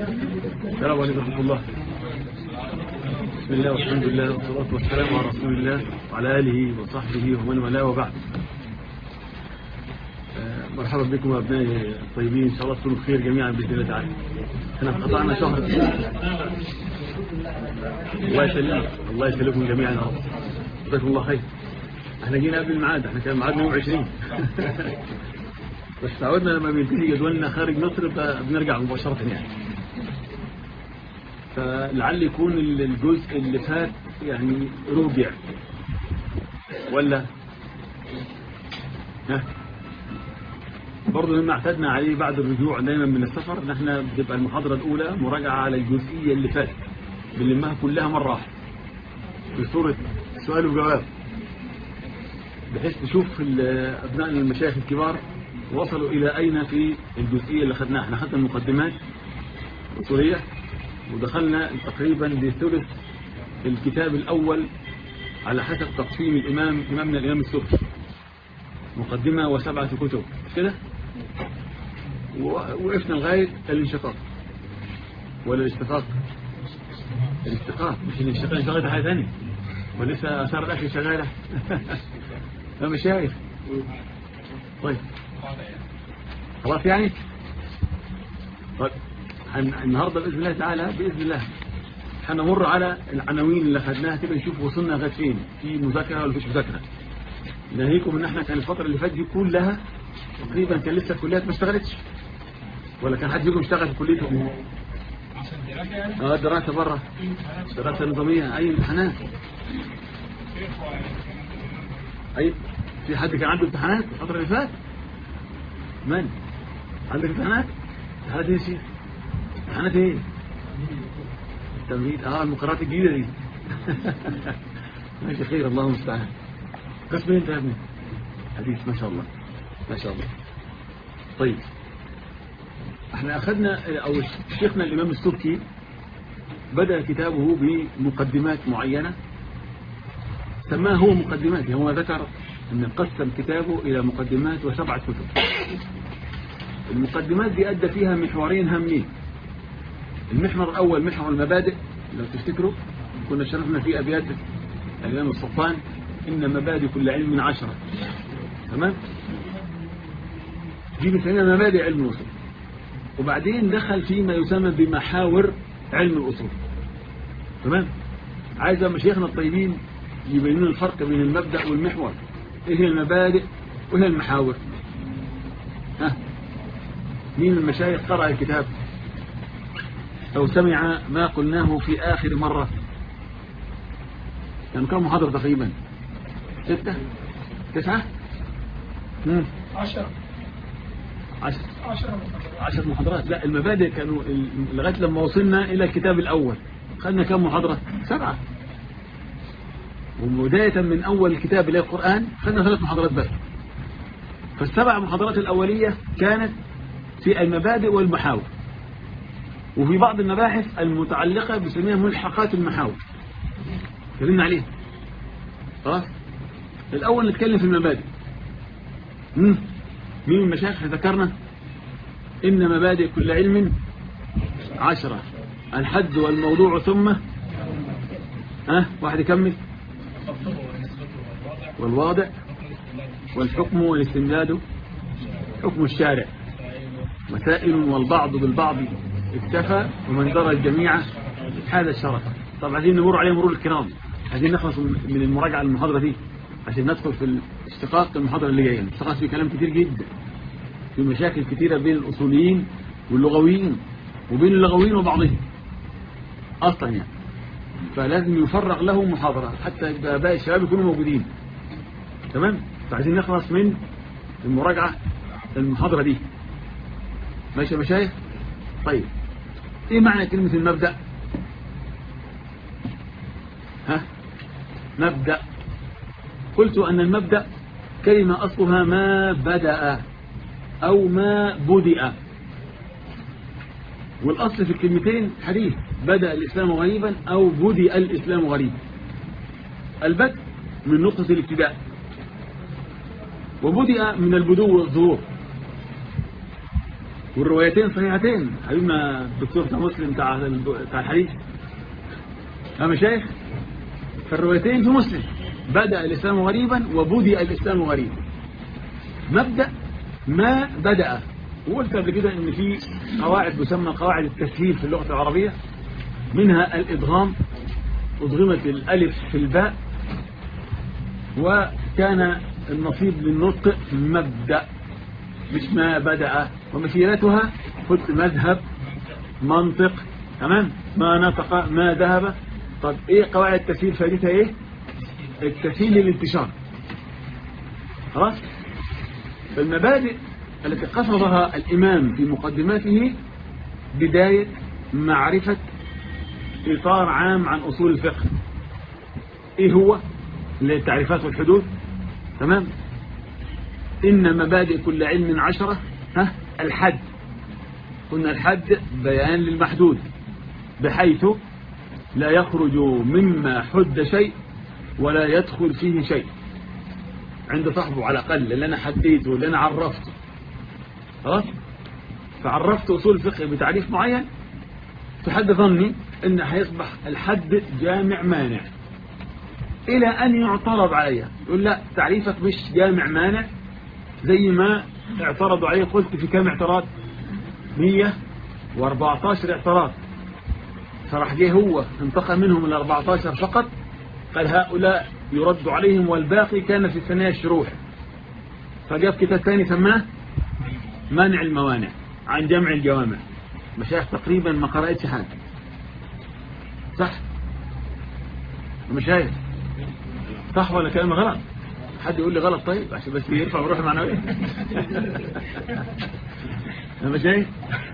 السلام عليكم ورحمة الله بسم الله والحمد لله والصلاة والسلام على رسول الله وعلى آله وصحبه ومن والاه وبعد آه، مرحبا بكم أبنائي الطيبين إن شاء الله تكونوا بخير جميعا بإذن الله تعالى احنا قطعنا شهر الله يسلمك الله يسلمكم جميعا يا رب جزاكم الله خير احنا جينا قبل الميعاد احنا كان ميعادنا يوم 20 بس تعودنا لما بينتهي جدولنا خارج مصر ب- بنرجع مباشرة يعني فلعل يكون الجزء اللي فات يعني ربع ولا ها برضه مما اعتدنا عليه بعد الرجوع دايما من السفر ان احنا بتبقى المحاضرة الأولى مراجعة على الجزئية اللي فاتت بنلمها كلها مرة واحدة في صورة سؤال وجواب بحيث نشوف ال- أبناء المشايخ الكبار وصلوا إلى أين في الجزئية اللي خدناها احنا خدنا المقدمات الأصولية ودخلنا تقريبا لثلث الكتاب الأول على حسب تقسيم الإمام إمامنا الإمام السبكي مقدمة وسبعة كتب مش كده ووقفنا لغاية الانشقاق ولا الاشتقاق الاشتقاق مش الانشقاق الانشقاق ده حاجة ثانية ولسه أثار الأكل شغالة لا مش شايف طيب خلاص يعني طيب هن- النهاردة بإذن الله تعالى بإذن الله هنمر على العناوين اللي خدناها كده نشوف وصلنا لغايه فين في مذاكرة ولا مفيش مذاكرة ناهيكم ان احنا كان الفترة اللي فاتت دي كلها تقريبا كان لسه الكليات ما اشتغلتش ولا كان حد فيكم اشتغل في كليته اه دراسة بره دراسة نظامية اي امتحانات اي في حد كان عنده امتحانات الفترة اللي فاتت من عندك امتحانات امتحانات ايه يا شيخ امتحانات ايه التمهيد اه المقررات الجديدة دي ماشي خير الله المستعان قسم انت يا ابني حديث ما شاء الله ما شاء الله طيب احنا اخذنا او شيخنا الامام السبكي بدأ كتابه بمقدمات معينة سماه هو مقدمات هو ذكر ان قسم كتابه الى مقدمات وسبعة كتب المقدمات دي ادى فيها محورين هامين المحور الأول محور المبادئ لو تفتكروا كنا شرفنا في أبيات الإمام السلطان إن مبادئ كل علم عشرة تمام دي بنسميها مبادئ علم الأصول وبعدين دخل فيما يسمى بمحاور علم الأصول تمام عايز مشايخنا الطيبين يبينون الفرق بين المبدأ والمحور ايه هي المبادئ وايه المحاور ها مين من المشايخ قرأ الكتاب أو سمع ما قلناه في آخر مرة كان كم محاضرة تقريبا ستة تسعة مم. عشرة عشر عشرة عشر محاضرات لا المبادئ كانوا ال- لغاية لما وصلنا إلى الكتاب الأول خدنا كم محاضرة سبعة وبداية من أول الكتاب إلى القرآن خدنا ثلاث محاضرات بس فالسبع محاضرات الأولية كانت في المبادئ والمحاور وفي بعض المباحث المتعلقة بسميها ملحقات المحاور كلمنا عليها خلاص الأول نتكلم في المبادئ مم. مين من المشايخ ذكرنا إن مبادئ كل علم عشرة الحد والموضوع ثم ها واحد يكمل والواضع والحكم والاستمداد حكم الشارع مسائل والبعض بالبعض اكتفى ومن درى الجميع هذا الشرف طب عايزين نمر عليه مرور الكرام عايزين نخلص من المراجعة المحاضرة دي عشان ندخل في الاشتقاق المحاضرة اللي جاية الاشتقاق في كلام كتير جدا في مشاكل كتيرة بين الأصوليين واللغويين وبين اللغويين وبعضهم أصلا يعني فلازم يفرغ له محاضرة حتى يبقى باقي الشباب يكونوا موجودين تمام فعايزين نخلص من المراجعة المحاضرة دي ماشي يا مشايخ طيب ايه معنى كلمة المبدأ ها مبدأ قلت أن المبدأ كلمة أصلها ما بدأ أو ما بدأ والأصل في الكلمتين حديث بدأ الإسلام غريبا أو بدأ الإسلام غريبا البدء من نقطة الابتداء وبدأ من البدو والظهور والروايتين صحيحتين حبيبنا الدكتور بتاع مسلم بتاع بتاع الحديث يا مشايخ فالروايتين في مسلم بدأ الإسلام غريبا وبدأ الإسلام غريبا مبدأ ما بدأ وقلت قبل كده ان في قواعد تسمى قواعد التسهيل في اللغة العربية منها الإدغام أدغمت الألف في الباء وكان النصيب للنطق مبدأ مش ما بدأ ومسيرتها قلت مذهب منطق تمام ما نطق ما ذهب طب ايه قواعد التسهيل فائدتها ايه التسهيل للانتشار خلاص فالمبادئ التي قصدها الإمام في مقدماته بداية معرفة إطار عام عن أصول الفقه إيه هو اللي التعريفات والحدود تمام إن مبادئ كل علم عشرة ها الحد قلنا الحد بيان للمحدود بحيث لا يخرج مما حد شيء ولا يدخل فيه شيء عند صاحبه على الأقل اللي أنا حديته اللي أنا عرفته خلاص فعرفت أصول الفقه بتعريف معين في حد ظني ان هيصبح الحد جامع مانع الى ان يعترض عليها يقول لا تعريفك مش جامع مانع زي ما اعترضوا عليه قلت في كم اعتراض 114 اعتراض فراح جه هو انتقى منهم ال 14 فقط قال هؤلاء يرد عليهم والباقي كان في الثانية الشروح فجاب كتاب ثاني سماه منع الموانع عن جمع الجوامع مشايخ تقريبا ما قرأتش حاجة صح مشايخ صح ولا كلام غلط حد يقول لي غلط طيب عشان بس يرفع روح معنوية مشايخ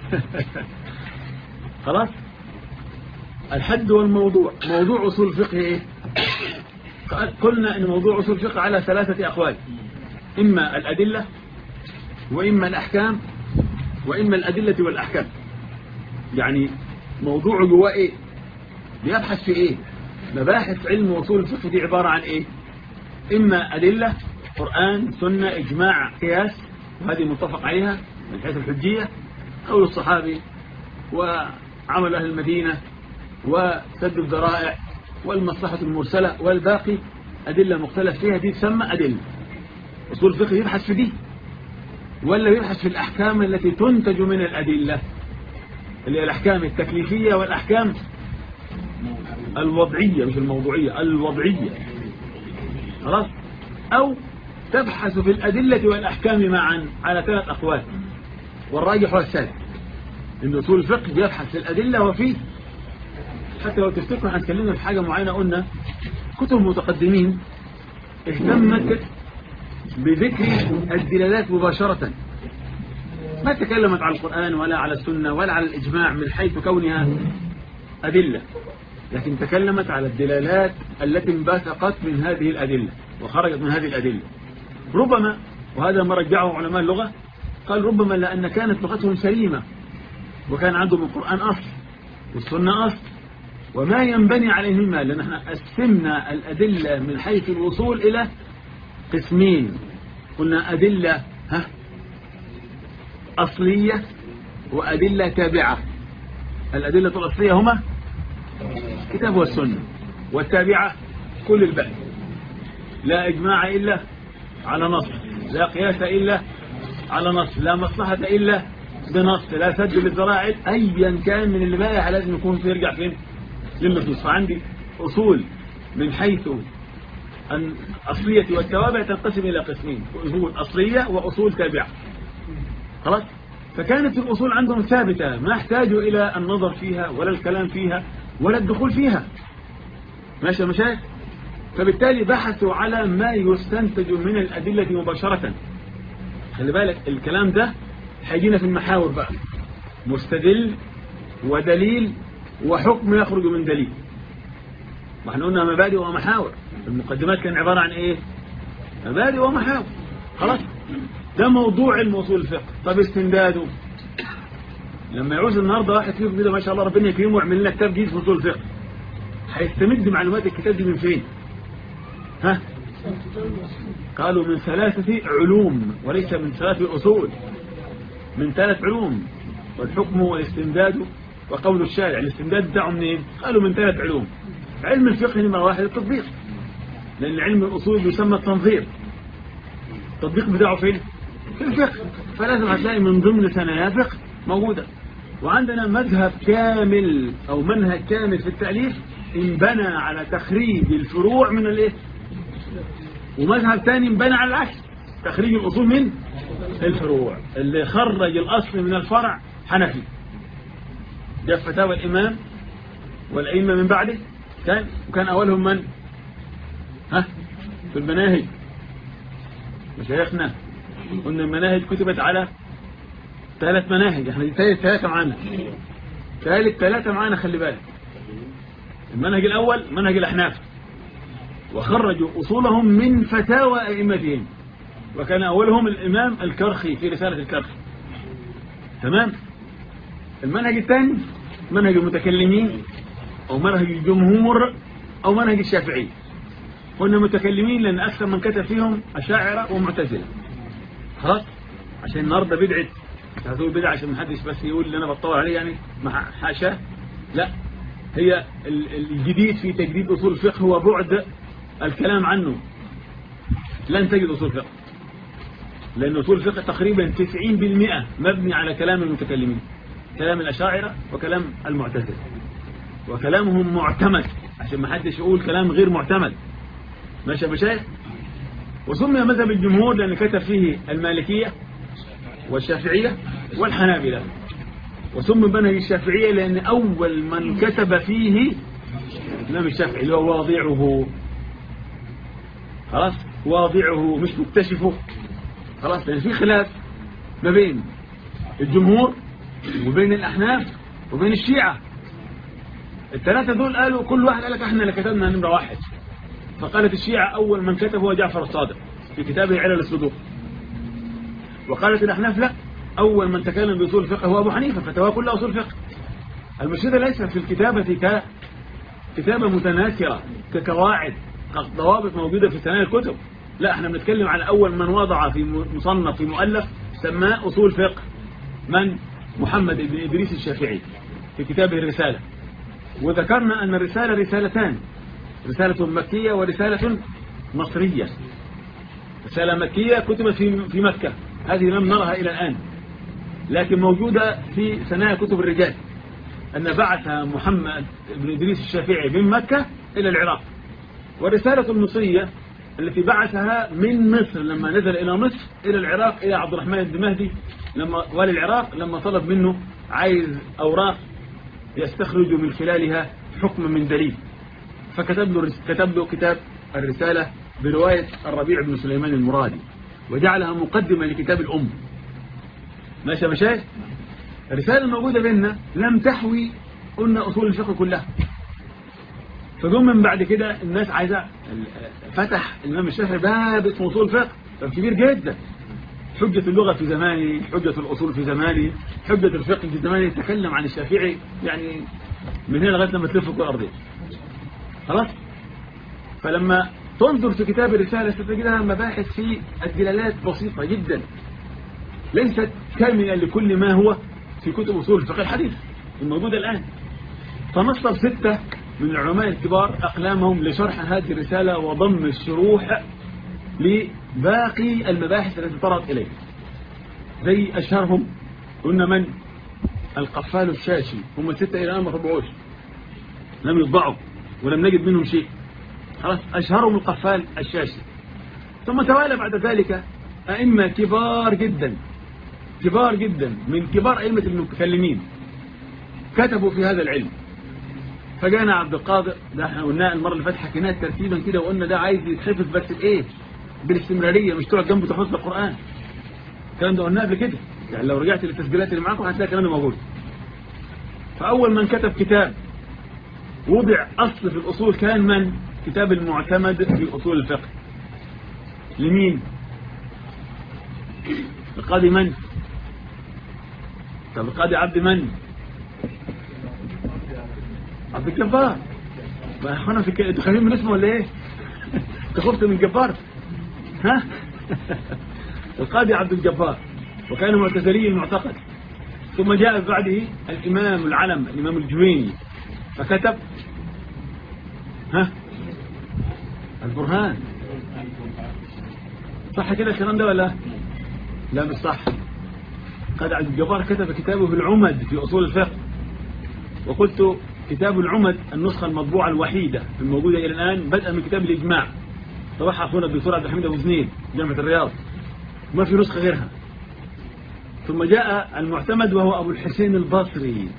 خلاص الحد والموضوع موضوع أصول الفقه إيه قلنا أن موضوع أصول الفقه على ثلاثة أقوال إما الأدلة وإما الأحكام وإما الأدلة والأحكام يعني موضوع جواه إيه بيبحث في إيه مباحث علم وصول الفقه دي عبارة عن إيه إما أدلة قرآن سنة إجماع قياس وهذه متفق عليها من حيث الحجية قول الصحابي وعمل أهل المدينة وسد الذرائع والمصلحة المرسلة والباقي أدلة مختلف فيها دي تسمى أدلة أصول الفقه يبحث في دي ولا يبحث في الأحكام التي تنتج من الأدلة اللي هي الأحكام التكليفية والأحكام الوضعية مش الموضوعية الوضعية خلاص أو تبحث في الأدلة والأحكام معا على ثلاث أقوال والراجح والسادس إن أصول الفقه يبحث في الأدلة وفي حتى لو تفتكروا هنتكلمنا في حاجة معينة قلنا كتب المتقدمين اهتمت بذكر الدلالات مباشرة ما تكلمت على القرآن ولا على السنة ولا على الإجماع من حيث كونها أدلة لكن تكلمت على الدلالات التي انبثقت من هذه الأدلة وخرجت من هذه الأدلة ربما وهذا ما رجعه علماء اللغة قال ربما لأن كانت لغتهم سليمة وكان عندهم القرآن أصل والسنة أصل وما ينبني عليهما لأن احنا قسمنا الأدلة من حيث الوصول إلى قسمين قلنا أدلة ها أصلية وأدلة تابعة الأدلة الأصلية هما كتاب والسنة والتابعة كل البحث لا إجماع إلا على نص لا قياس إلا على نص لا مصلحة إلا بنص لا سد للذراع أيا كان من اللي بايع لازم يكون في يرجع فين للنصوص فعندي أصول من حيث الأصلية والتوابع تنقسم إلى قسمين أصول أصلية وأصول تابعة خلاص فكانت الأصول عندهم ثابتة ما احتاجوا إلى النظر فيها ولا الكلام فيها ولا الدخول فيها ماشي مشاهد فبالتالي بحثوا على ما يستنتج من الأدلة مباشرة خلي بالك الكلام ده هيجينا في المحاور بقى مستدل ودليل وحكم يخرج من دليل ما احنا قلنا مبادئ ومحاور المقدمات كان عبارة عن ايه مبادئ ومحاور خلاص ده موضوع علم اصول الفقه طب استنداده لما يعوز النهارده واحد فيكم كده ما شاء الله ربنا يكرمه ويعمل لنا كتاب جديد في اصول الفقه هيستمد معلومات الكتاب دي من فين ها قالوا من ثلاثة علوم وليس من ثلاثة أصول من ثلاث علوم والحكم والاستمداد وقول الشارع الاستمداد بتاعه منين قالوا من ثلاث علوم علم الفقه نمرة واحد التطبيق لأن علم الأصول يسمى التنظير التطبيق بتاعه فين في الفقه فلازم هتلاقي من ضمن ثنايا فقه موجودة وعندنا مذهب كامل أو منهج كامل في التأليف انبنى على تخريج الفروع من الايه ومذهب ثاني انبنى على العكس تخريج الأصول من الفروع اللي خرج الأصل من الفرع حنفي ده فتاوى الإمام والأئمة من بعده كان وكان أولهم من ها في المناهج مشايخنا قلنا المناهج كتبت على ثلاث مناهج احنا دي ثالث ثلاثة معانا ثالث ثلاثة معانا خلي بالك المنهج الأول منهج الأحناف وخرجوا أصولهم من فتاوى أئمتهم وكان أولهم الإمام الكرخي في رسالة الكرخي تمام المنهج الثاني منهج المتكلمين أو منهج الجمهور أو منهج الشافعي قلنا متكلمين لأن أكثر من كتب فيهم أشاعرة ومعتزلة خلاص عشان النهارده بدعة هتقول بدعة عشان محدش بس يقول اللي أنا بتطور عليه يعني مع حاشا لا هي الجديد في تجديد أصول الفقه هو بعد الكلام عنه لن تجد أصول فقه لأن أصول الفقه تقريبا 90% مبني على كلام المتكلمين كلام الأشاعرة وكلام المعتزلة وكلامهم معتمد عشان ما حدش يقول كلام غير معتمد ماشي يا مشايخ وسمي مذهب الجمهور لأن كتب فيه المالكية والشافعية والحنابلة وسمي منهج الشافعية لأن أول من كتب فيه الإمام الشافعي اللي هو واضعه خلاص واضعه مش مكتشفه خلاص لأن في خلاف ما بين الجمهور وبين الأحناف وبين الشيعة الثلاثة دول قالوا كل واحد قال لك احنا اللي كتبنا نمرة واحد فقالت الشيعة أول من كتب هو جعفر الصادق في كتابه علل الصدوق وقالت الأحناف لا أول من تكلم بأصول الفقه هو أبو حنيفة فتواه كلها أصول فقه المشكلة ليس في الكتابة ككتابة متناثرة كقواعد ضوابط موجودة في ثنايا الكتب لا احنا بنتكلم على أول من وضع في مصنف في مؤلف سماه أصول فقه من محمد بن إدريس الشافعي في كتابه الرسالة وذكرنا أن الرسالة رسالتان رسالة مكية ورسالة مصرية رسالة مكية كتبت في في مكة هذه لم نرها إلى الآن لكن موجودة في ثنايا كتب الرجال أن بعث محمد بن إدريس الشافعي من مكة إلى العراق والرسالة المصرية التي بعثها من مصر لما نزل إلى مصر إلى العراق إلى عبد الرحمن الدمهدي لما والي العراق لما طلب منه عايز أوراق يستخرج من خلالها حكم من دليل فكتب له كتب له كتاب الرسالة برواية الربيع بن سليمان المرادي وجعلها مقدمة لكتاب الأم ماشي يا مشايخ الرسالة الموجودة بيننا لم تحوي قلنا أصول الفقه كلها فجم من بعد كده الناس عايزة فتح الإمام الشافعي باب اسمه أصول الفقه باب كبير جدا حجة اللغة في زمانه حجة الأصول في زمانه حجة الفقه في زمانه يتكلم عن الشافعي يعني من هنا لغاية لما تلف الكرة الأرضية خلاص فلما تنظر في كتاب الرسالة ستجدها مباحث في الدلالات بسيطة جدا ليست كاملة لكل ما هو في كتب أصول الفقه الحديث الموجودة الآن فنصب ستة من العلماء الكبار أقلامهم لشرح هذه الرسالة وضم الشروح لباقي المباحث التي طرأت إليه زي أشهرهم قلنا من القفال الشاشي هم ستة إلى الآن ما طبعوش لم يطبعوا ولم نجد منهم شيء خلاص أشهرهم القفال الشاشي ثم توالى بعد ذلك أئمة كبار جدا كبار جدا من كبار أئمة المتكلمين كتبوا في هذا العلم فجانا عبد القادر ده احنا قلناه المرة اللي فاتت حكيناه ترتيبا كده وقلنا ده عايز يتحفظ بس بايه بالاستمرارية مش تقعد جنبه تحفظ القرآن الكلام ده قلناه قبل كده يعني لو رجعت للتسجيلات اللي معاكم هتلاقي الكلام ده موجود فأول من كتب كتاب وضع أصل في الأصول كان من كتاب المعتمد في أصول الفقه لمين القاضي من طب القاضي عبد من عبد الجبار ما احنا في انتوا خايفين من اسمه ولا ايه انت خفت من الجبار ها القاضي عبد الجبار وكان معتزلي المعتقد ثم جاء بعده الإمام العلم الإمام الجويني فكتب ها البرهان صح كده الكلام ده ولا لا مش صح قد عبد الجبار كتب كتابه العمد في أصول الفقه وقلت كتاب العمد النسخة المطبوعة الوحيدة الموجودة إلى الآن بدءا من كتاب الإجماع طبعها أخونا الدكتور عبد الحميد أبو زنيد جامعة الرياض ما في نسخة غيرها ثم جاء المعتمد وهو أبو الحسين البصري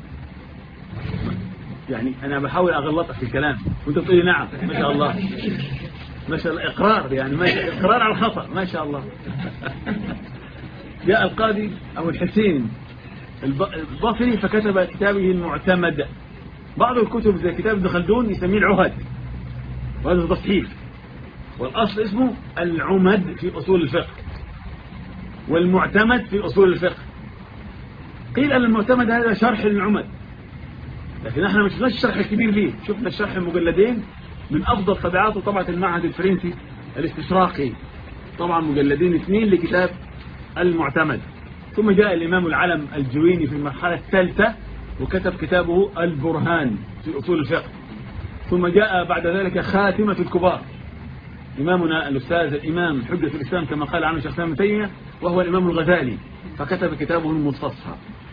يعني أنا بحاول أغلطك في الكلام وأنت تقولي نعم ما شاء الله ما شاء الله إقرار يعني ما شاء إقرار على الخطأ ما شاء الله جاء القاضي أبو الحسين البصري فكتب كتابه المعتمد بعض الكتب زي كتاب ابن خلدون يسميه العهد وهذا تصحيف والأصل اسمه العمد في أصول الفقه والمعتمد في أصول الفقه قيل أن المعتمد هذا شرح للعمد لكن احنا مش شفناش الشرح الكبير ليه شفنا الشرح المجلدين من أفضل طبعاته طبعة المعهد الفرنسي الاستشراقي طبعا مجلدين اثنين لكتاب المعتمد ثم جاء الإمام العلم الجويني في المرحلة الثالثة وكتب كتابه البرهان في أصول الفقه ثم جاء بعد ذلك خاتمة الكبار إمامنا الأستاذ الإمام حجة الإسلام كما قال عنه شيخ سلام تيمية وهو الإمام الغزالي فكتب كتابه المستصفى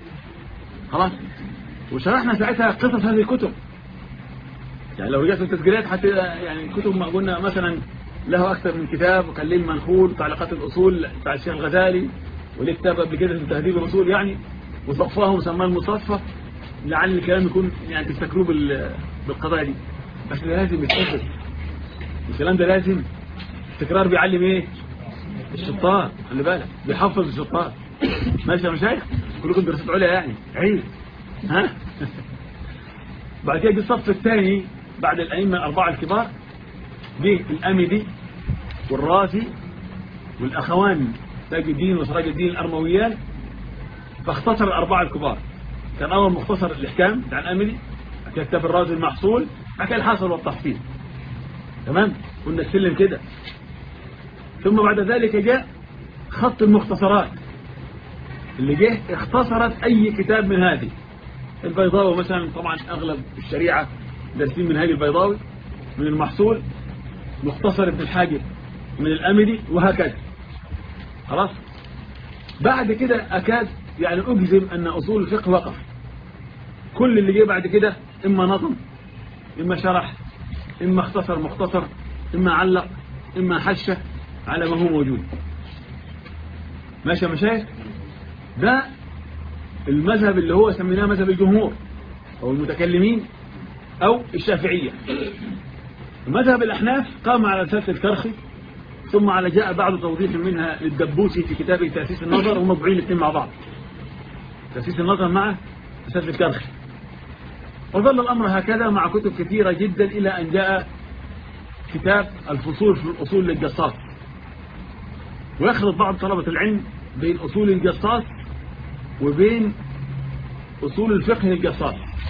خلاص وشرحنا ساعتها قصص هذه الكتب يعني لو رجعت التسجيلات حتى يعني كتب ما قلنا مثلا له أكثر من كتاب وكان ليه المنخول تعليقات الأصول بتاع الشيخ الغزالي وليه كتاب قبل كده في تهذيب الأصول يعني وصفاه وسماه المصفى لعل الكلام يكون يعني تفتكروه بالقضايا دي بس لازم يتحفظ الكلام ده لازم التكرار بيعلم ايه الشطار خلي بالك بيحفظ الشطار ماشي يا مشايخ كلكم دراسات عليا يعني عيب ها بعد كده الصف الثاني بعد الأئمة الأربعة الكبار جه الأمدي والرازي والأخوان تاج الدين وسراج الدين الأرمويان فاختصر الأربعة الكبار كان أول مختصر الإحكام بتاع الأمدي كتاب الرازي المحصول حكى الحاصل والتحصيل تمام قلنا السلم كده ثم بعد ذلك جاء خط المختصرات اللي جه اختصرت أي كتاب من هذه البيضاوي مثلا طبعا أغلب الشريعة دارسين من هذه البيضاوي من المحصول مختصر ابن الحاجب من الأمدي وهكذا خلاص بعد كده أكاد يعني أجزم أن أصول الفقه وقف كل اللي جه بعد كده إما نظم إما شرح إما اختصر مختصر إما علق إما حشة على ما هو موجود ماشي يا مشايخ ده المذهب اللي هو سميناه مذهب الجمهور أو المتكلمين أو الشافعية مذهب الأحناف قام على رسالة الكرخي ثم على جاء بعض توضيح منها للدبوسي في كتابه تأسيس النظر ومضعين الاثنين مع بعض تأسيس النظر مع رسالة الكرخي وظل الأمر هكذا مع كتب كثيرة جدا إلى أن جاء كتاب الفصول في الأصول للجصاص ويخلط بعض طلبة العلم بين أصول الجصاص وبين أصول الفقه للجصاص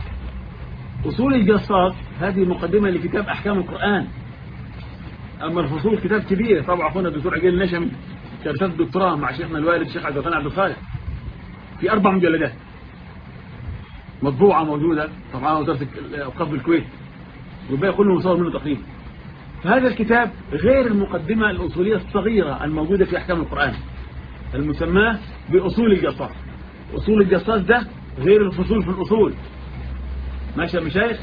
أصول الجصاص هذه مقدمة لكتاب أحكام القرآن أما الفصول كتاب كبير طبعا أخونا الدكتور عجيل النشمي كرسات الدكتوراه مع شيخنا الوالد الشيخ عبد الغني عبد الخالق في أربع مجلدات مطبوعة موجودة طبعا وزارة الأوقاف بالكويت والباقي كله مصور منه تقريبا فهذا الكتاب غير المقدمة الأصولية الصغيرة الموجودة في أحكام القرآن المسماه بأصول الجصاص أصول الجصاص ده غير الفصول في الأصول ماشي يا مشايخ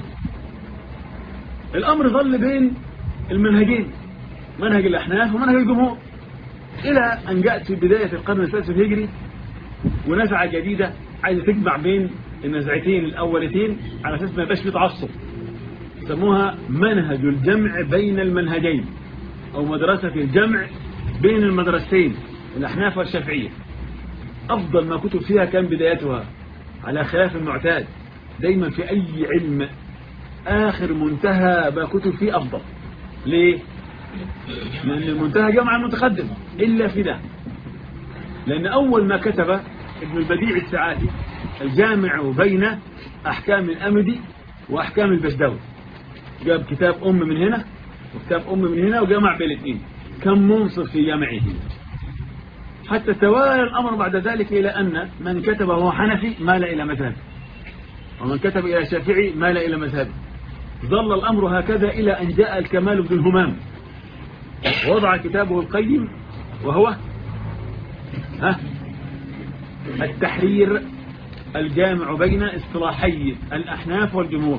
الأمر ظل بين المنهجين منهج الأحناف ومنهج الجمهور إلى أن جاءت في بداية القرن الثالث الهجري ونزعة جديدة عايزة تجمع بين النزعتين الأولتين على أساس ما يبقاش في تعصب سموها منهج الجمع بين المنهجين أو مدرسة الجمع بين المدرستين الأحناف والشافعية أفضل ما كتب فيها كان بدايتها على خلاف المعتاد دايما في أي علم آخر منتهى ما كتب فيه أفضل ليه؟ لأن المنتهى جمع المتقدم إلا في ده لأن أول ما كتب ابن البديع السعادي الجامع بين أحكام الأمدي وأحكام البشدوي جاب كتاب أم من هنا وكتاب أم من هنا وجمع بين الاثنين كم منصف في جامعه حتى توالى الأمر بعد ذلك إلى أن من كتب وهو حنفي مال إلى مذهبه ومن كتب إلى شافعي مال إلى مذهبه ظل الأمر هكذا إلى أن جاء الكمال بن الهمام ووضع كتابه القيم وهو ها التحرير الجامع بين اصطلاحي الأحناف والجمهور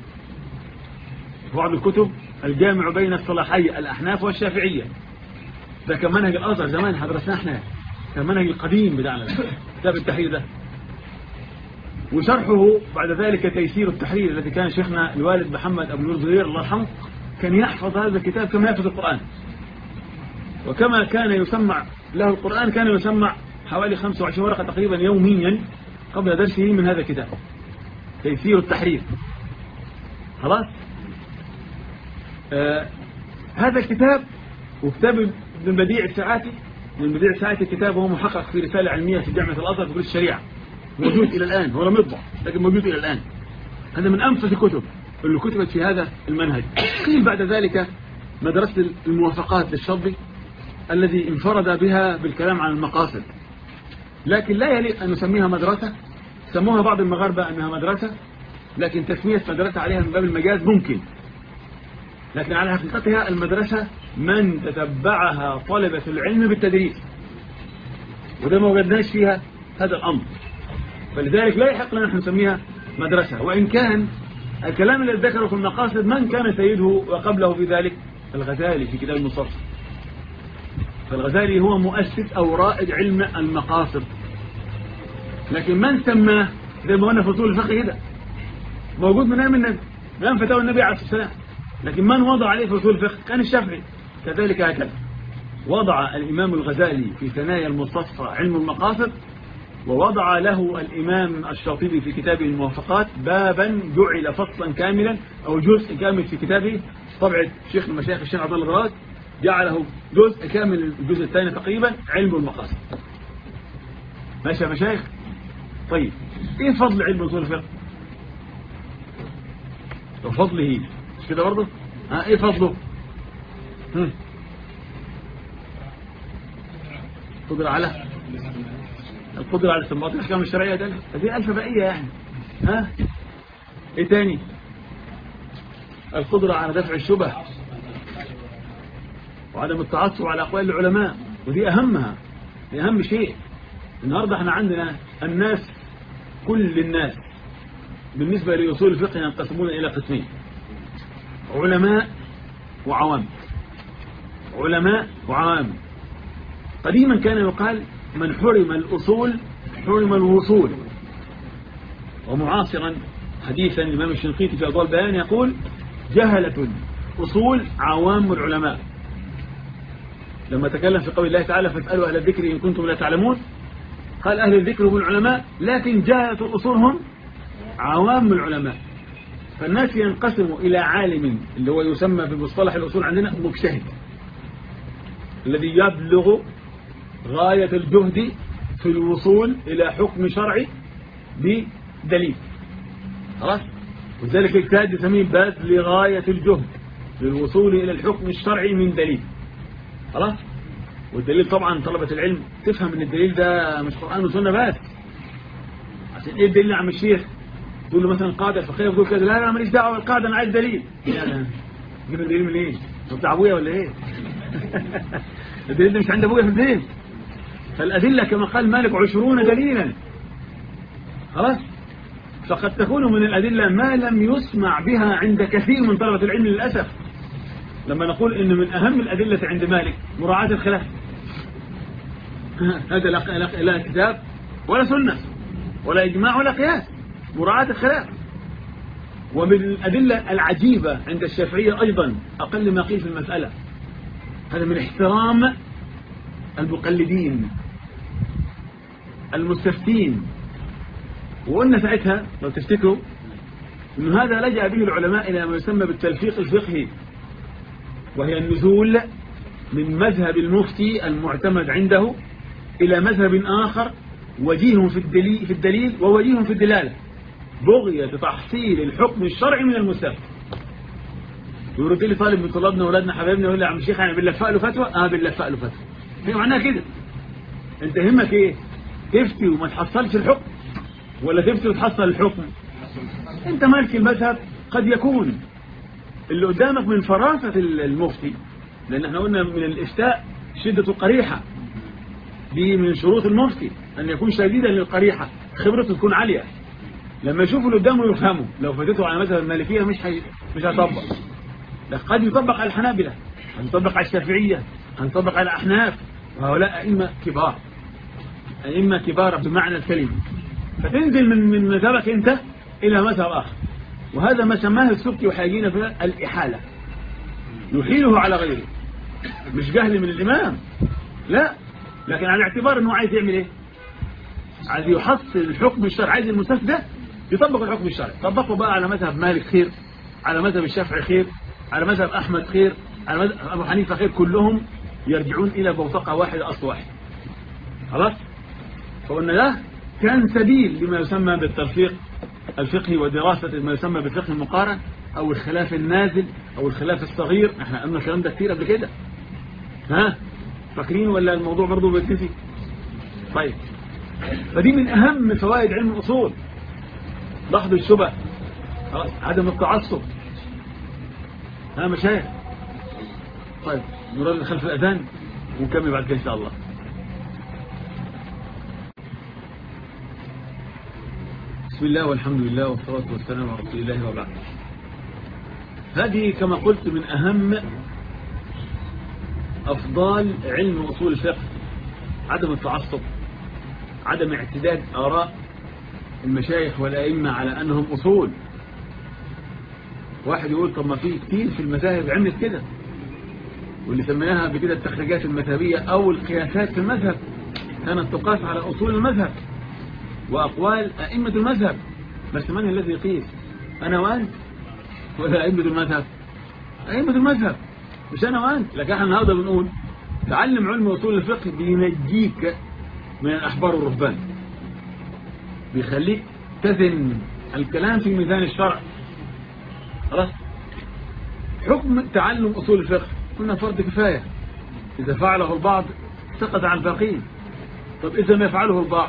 بعض الكتب الجامع بين اصطلاحي الأحناف والشافعية ده كان منهج الأزهر زمان حضرتنا احنا كان منهج القديم بتاعنا كتاب التحرير ده وشرحه بعد ذلك تيسير التحرير الذي كان شيخنا الوالد محمد أبو نور زهير الله يرحمه كان يحفظ هذا الكتاب كما يحفظ القرآن وكما كان يسمع له القرآن كان يسمع حوالي 25 ورقة تقريبا يوميا قبل درسه من هذا الكتاب تيسير التحرير خلاص آه هذا الكتاب وكتاب ابن بديع الساعاتي من بديع الساعاتي الكتاب هو محقق في رسالة علمية في جامعة الأزهر في كلية الشريعة موجود إلى الآن هو لم يطبع لكن موجود إلى الآن هذا من أنفس الكتب اللي كتبت في هذا المنهج قيل بعد ذلك مدرسة الموافقات للشرطي الذي انفرد بها بالكلام عن المقاصد لكن لا يليق أن نسميها مدرسة سموها بعض المغاربة أنها مدرسة لكن تسمية مدرسة عليها من باب المجاز ممكن لكن على حقيقتها المدرسة من تتبعها طلبة العلم بالتدريس وده ما وجدناش فيها هذا الأمر فلذلك لا يحق لنا نحن نسميها مدرسة وإن كان الكلام الذي ذكره في المقاصد من كان سيده وقبله في ذلك الغزالي في كتاب المصطفى فالغزالي هو مؤسس أو رائد علم المقاصد لكن من سماه زي ما قلنا في اصول الفقه كده موجود من ايام النبي من فتاوى النبي عليه الصلاه والسلام لكن من وضع عليه في اصول الفقه كان الشافعي كذلك هكذا وضع الإمام الغزالي في ثنايا المستصفى علم المقاصد ووضع له الإمام الشاطبي في كتابه الموافقات بابا جعل فصلا كاملا أو جزء كامل في كتابه طبعة شيخ المشايخ الشيخ عبد الله الغراز جعله جزء كامل الجزء الثاني تقريبا علم المقاصد ماشي يا مشايخ طيب ايه فضل علم اصول الفقه وفضله مش كده برضه ها ايه فضله هم. القدرة على القدرة على استنباط الأحكام الشرعية ده هذه الفبائية يعني ها ايه تاني القدرة على دفع الشبه وعدم التعصب على أقوال العلماء ودي أهمها دي أهم شيء النهاردة احنا عندنا الناس كل الناس بالنسبة لأصول الفقه ينقسمون إلى قسمين علماء وعوام علماء وعوام قديما كان يقال من حرم الأصول حرم الوصول ومعاصرا حديثا الإمام الشنقيطي في أضواء البيان يقول جهلة أصول عوام العلماء لما تكلم في قول الله تعالى فاسألوا أهل الذكر إن كنتم لا تعلمون قال أهل الذكر هم العلماء لكن جهلة الأصول هم عوام العلماء فالناس ينقسم إلى عالم اللي هو يسمى في مصطلح الأصول عندنا مجتهد الذي يبلغ غاية الجهد في الوصول إلى حكم شرعي بدليل خلاص وذلك الاجتهاد يسميه بذل غاية الجهد للوصول إلى الحكم الشرعي من دليل خلاص والدليل طبعا طلبة العلم تفهم ان الدليل ده مش قرآن وسنة بس عشان ايه الدليل يا عم الشيخ تقول له مثلا قاعدة فقهية يقول كده لا لا ماليش دعوة بالقاعدة انا عايز دليل يعني جيب الدليل منين ايه بتاع ابويا ولا ايه الدليل ده مش عند ابويا في البيت فالأدلة كما قال مالك عشرون دليلا خلاص فقد تكون من الأدلة ما لم يسمع بها عند كثير من طلبة العلم للأسف لما نقول إن من أهم الأدلة عند مالك مراعاة الخلاف هذا لا كتاب ولا سنة ولا إجماع ولا قياس مراعاة الخلاف ومن الأدلة العجيبة عند الشافعية أيضا أقل ما قيل في المسألة هذا من احترام المقلدين المستفتين وقلنا ساعتها لو تفتكروا أن هذا لجأ به العلماء إلى ما يسمى بالتلفيق الفقهي وهي النزول من مذهب المفتي المعتمد عنده إلى مذهب آخر وجيه في الدليل, في الدليل ووجيه في الدلالة بغية تحصيل الحكم الشرعي من المستفتي يورد لي طالب من طلابنا واولادنا حبايبنا يقول لي يا عم الشيخ انا بنلفق له فتوى اه بنلفق له فتوى هي معناها كده انت همك ايه تفتي وما تحصلش الحكم ولا تفتي وتحصل الحكم انت مالك المذهب قد يكون اللي قدامك من فراسة المفتي لان احنا قلنا من الافتاء شدة القريحة دي من شروط المفتي ان يكون شديدا للقريحة خبرته تكون عالية لما يشوف اللي قدامه يفهمه لو فاتته على مذهب المالكية مش حي... مش هيطبق قد يطبق على الحنابلة هنطبق على الشافعية هنطبق على الأحناف وهؤلاء أئمة كبار أئمة كبار بمعنى الكلمة فتنزل من من مذهبك أنت إلى مذهب آخر وهذا ما سماه السبكي وحاجين في الإحالة يحيله على غيره مش جهل من الإمام لا لكن على اعتبار أنه عايز يعمل إيه عايز يحصل الحكم الشرعي عايز المسلسل ده يطبق الحكم الشرعي طبقه بقى على مذهب مالك خير على مذهب الشافعي خير على مذهب أحمد خير على مذهب أبو حنيفة خير كلهم يرجعون إلى بوتقة واحدة أصل واحد خلاص فقلنا ده كان سبيل لما يسمى بالتلفيق الفقهي ودراسة ما يسمى بالفقه المقارن أو الخلاف النازل أو الخلاف الصغير احنا قلنا الكلام ده كتير قبل كده ها فاكرين ولا الموضوع برضه بيتنسي طيب فدي من أهم فوائد علم الأصول ضحض الشبه عدم التعصب ها مشايخ طيب نرد خلف الأذان ونكمل بعد كده إن شاء الله بسم الله والحمد لله والصلاة والسلام على رسول الله وبعد هذه كما قلت من أهم أفضال علم أصول الفقه عدم التعصب عدم اعتداد آراء المشايخ والأئمة على أنهم أصول واحد يقول طب ما في كتير في المذاهب عملت كده واللي سميناها بكده التخريجات المذهبية أو القياسات في المذهب كانت تقاس على أصول المذهب وأقوال أئمة المذهب بس من الذي يقيس أنا وأنت ولا أئمة المذهب أئمة المذهب مش أنا وأنت لكن احنا النهارده بنقول تعلم علم أصول الفقه بينجيك من الأحبار والرهبان بيخليك تزن الكلام في ميزان الشرع خلاص حكم تعلم أصول الفقه قلنا فرض كفاية إذا فعله البعض سقط عن الباقين طب إذا ما يفعله البعض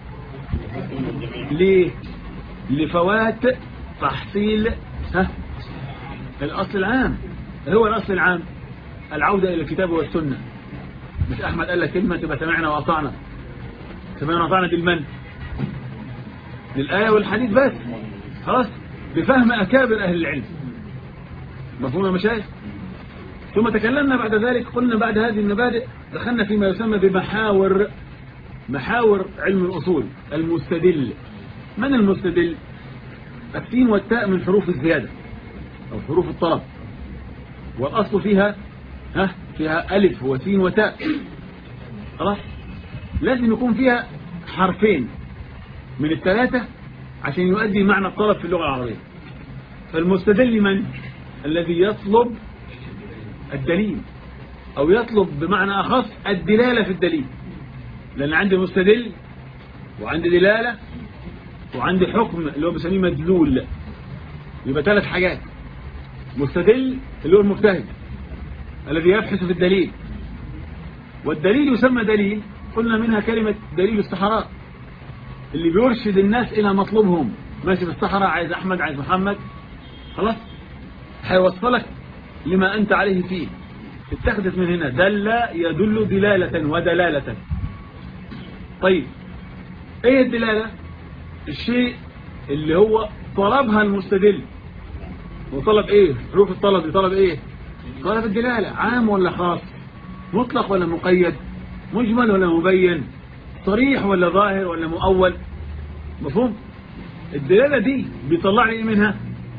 ليه لفوات تحصيل ها الأصل العام هو الأصل العام العودة إلى الكتاب والسنة مش أحمد قال لك كلمة تبقى سمعنا وأطعنا سمعنا وأطعنا بالمن للآية والحديث بس خلاص بفهم أكابر أهل العلم مفهوم يا مشايخ ثم تكلمنا بعد ذلك قلنا بعد هذه المبادئ دخلنا فيما يسمى بمحاور محاور علم الأصول المستدل من المستدل السين والتاء من حروف الزيادة أو حروف الطلب والأصل فيها ها فيها ألف وسين وتاء خلاص لازم يكون فيها حرفين من الثلاثة عشان يؤدي معنى الطلب في اللغة العربية فالمستدل من الذي يطلب الدليل أو يطلب بمعنى أخص الدلالة في الدليل لأن عندي مستدل وعندي دلالة وعندي حكم اللي هو بسميه مدلول يبقى ثلاث حاجات مستدل اللي هو المجتهد الذي يبحث في الدليل والدليل يسمى دليل قلنا منها كلمة دليل الصحراء اللي بيرشد الناس إلى مطلوبهم ماشي في الصحراء عايز أحمد عايز محمد خلاص هيوصلك لما أنت عليه فيه اتخذت من هنا دل يدل دلالة ودلالة طيب ايه الدلالة الشيء اللي هو طلبها المستدل وطلب ايه حروف الطلب دي طلب ايه طلب الدلالة عام ولا خاص مطلق ولا مقيد مجمل ولا مبين صريح ولا ظاهر ولا مؤول مفهوم الدلالة دي بيطلع لي ايه منها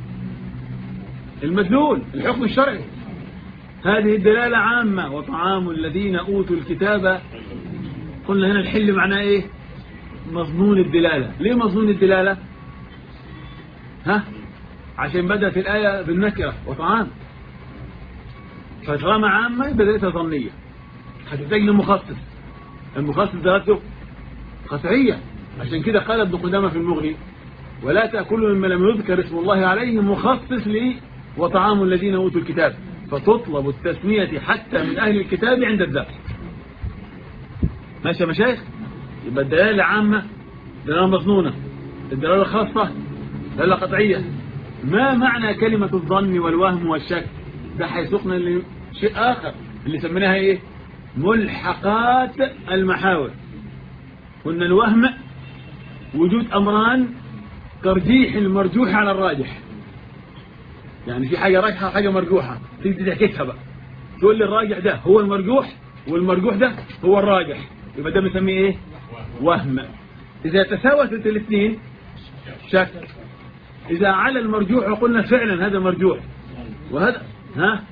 المدلول الحكم الشرعي هذه الدلالة عامة وطعام الذين أوتوا الكتاب قلنا هنا الحل معناه ايه مظنون الدلالة ليه مظنون الدلالة ها عشان بدأت الآية بالنكرة وطعام فطالما عامة بدأتها ظنية هتحتاج لمخصص المخصص درجته قطعية عشان كده قال ابن قدامة في المغني ولا تأكلوا مما لم يذكر اسم الله عليه مخصص لي وطعام الذين أوتوا الكتاب فتطلب التسمية حتى من أهل الكتاب عند الذبح ماشي يا مشايخ يبقى الدلالة العامة دلالة مظنونة الدلالة الخاصة دلالة قطعية ما معنى كلمة الظن والوهم والشك ده هيسوقنا لشيء آخر اللي سميناها ايه ملحقات المحاور قلنا الوهم وجود أمران ترجيح المرجوح على الراجح يعني في حاجة راجحة وحاجة مرجوحة تيجي تحكيها بقى تقول لي الراجح ده هو المرجوح والمرجوح ده هو الراجح يبقى ده بنسميه ايه وهم إذا تساوت الاثنين شك إذا على المرجوح وقلنا فعلا هذا مرجوح وهذا ها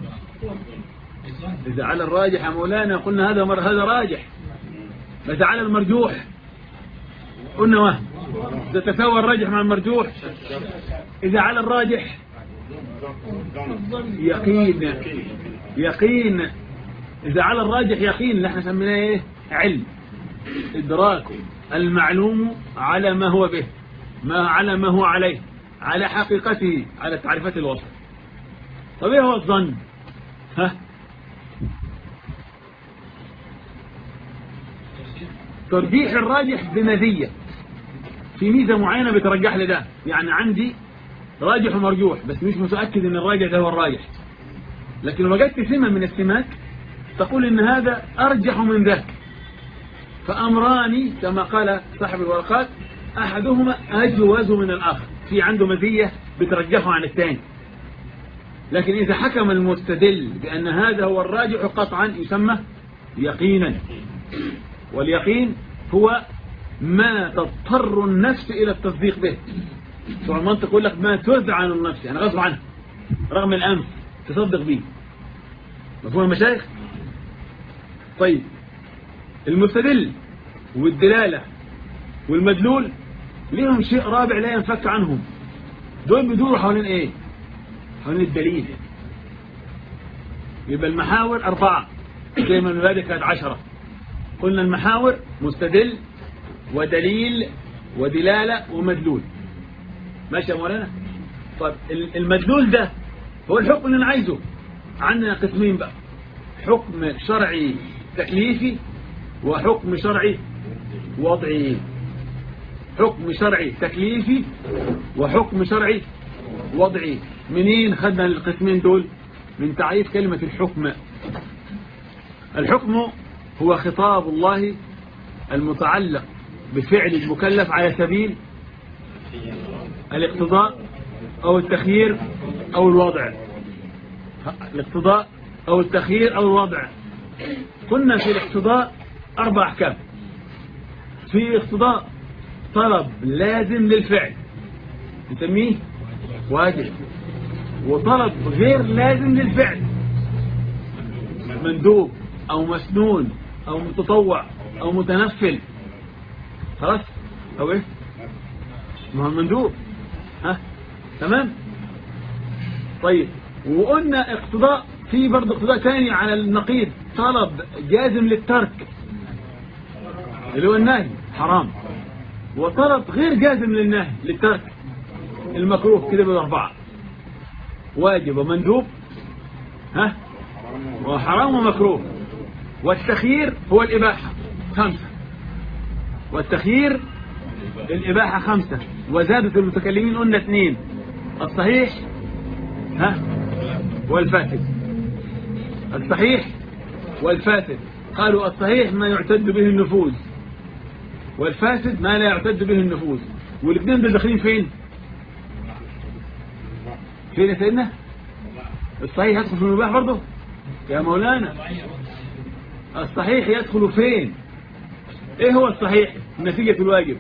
إذا على الراجح يا مولانا قلنا هذا مر هذا راجح إذا على المرجوح قلنا وهم إذا تساوى الراجح مع المرجوح إذا على الراجح يقين يقين إذا على الراجح يقين اللي احنا سميناه ايه علم إدراك المعلوم على ما هو به ما على ما هو عليه على حقيقته على تعريفات الوصف طب ايه هو الظن ها ترجيح الراجح بمزية في ميزة معينة بترجح لده يعني عندي راجح ومرجوح بس مش متأكد ان الراجح ده هو الراجح لكن لو وجدت سمة من السمات تقول ان هذا ارجح من ذاك فأمران كما قال صاحب الورقات أحدهما أجوز من الآخر في عنده مزية بترجحه عن الثاني لكن إذا حكم المستدل بأن هذا هو الراجح قطعا يسمى يقينا واليقين هو ما تضطر النفس إلى التصديق به سواء المنطق يقول لك ما تذعن النفس يعني غصب عنه رغم الأنف تصدق به مفهوم المشايخ طيب المستدل والدلالة والمدلول ليهم شيء رابع لا ينفك عنهم دول بيدوروا حوالين ايه حوالين الدليل يبقى المحاور أربعة زي ما المبادئ كانت عشرة قلنا المحاور مستدل ودليل ودلالة ومدلول ماشي يا مولانا طيب المدلول ده هو الحكم اللي انا عايزه عندنا قسمين بقى حكم شرعي تكليفي وحكم شرعي وضعي حكم شرعي تكليفي وحكم شرعي وضعي منين خدنا القسمين دول من تعريف كلمة الحكم الحكم هو خطاب الله المتعلق بفعل المكلف على سبيل الاقتضاء أو التخيير أو الوضع الاقتضاء أو التخيير أو الوضع قلنا في الاقتضاء أربع أحكام في اقتضاء طلب لازم للفعل نسميه واجب وطلب غير لازم للفعل مندوب أو مسنون أو متطوع أو متنفل خلاص أو إيه ما هو مندوب ها تمام طيب وقلنا اقتضاء في برضه اقتضاء ثاني على النقيض طلب جازم للترك اللي هو النهي حرام وطلب غير جازم للنهي للترك المكروه كده بالأربعة واجب ومندوب ها وحرام ومكروه والتخيير هو الإباحة خمسة والتخيير الإباحة خمسة وزادت المتكلمين قلنا اثنين الصحيح ها والفاسد الصحيح والفاسد قالوا الصحيح ما يعتد به النفوذ والفاسد ما لا يعتد به النفوذ والاثنين دول داخلين فين فين يا سيدنا الصحيح يدخل في المباح برضه يا مولانا الصحيح يدخل فين ايه هو الصحيح نتيجة الواجب